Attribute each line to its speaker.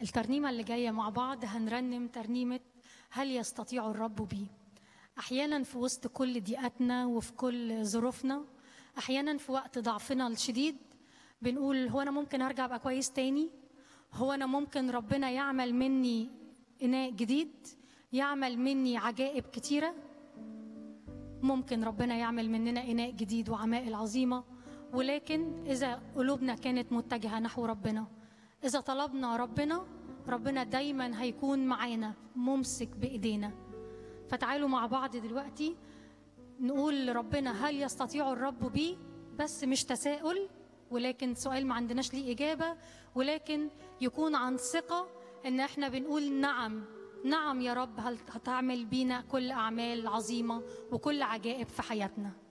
Speaker 1: الترنيمة اللي جاية مع بعض هنرنم ترنيمة هل يستطيع الرب بي أحيانا في وسط كل ضيقاتنا وفي كل ظروفنا أحيانا في وقت ضعفنا الشديد بنقول هو أنا ممكن أرجع أبقى كويس تاني هو أنا ممكن ربنا يعمل مني إناء جديد يعمل مني عجائب كتيرة ممكن ربنا يعمل مننا إناء جديد وعمائل عظيمة ولكن إذا قلوبنا كانت متجهة نحو ربنا إذا طلبنا ربنا ربنا دايما هيكون معانا ممسك بإيدينا فتعالوا مع بعض دلوقتي نقول لربنا هل يستطيع الرب بي بس مش تساؤل ولكن سؤال ما عندناش ليه إجابة ولكن يكون عن ثقة إن إحنا بنقول نعم نعم يا رب هل هتعمل بينا كل أعمال عظيمة وكل عجائب في حياتنا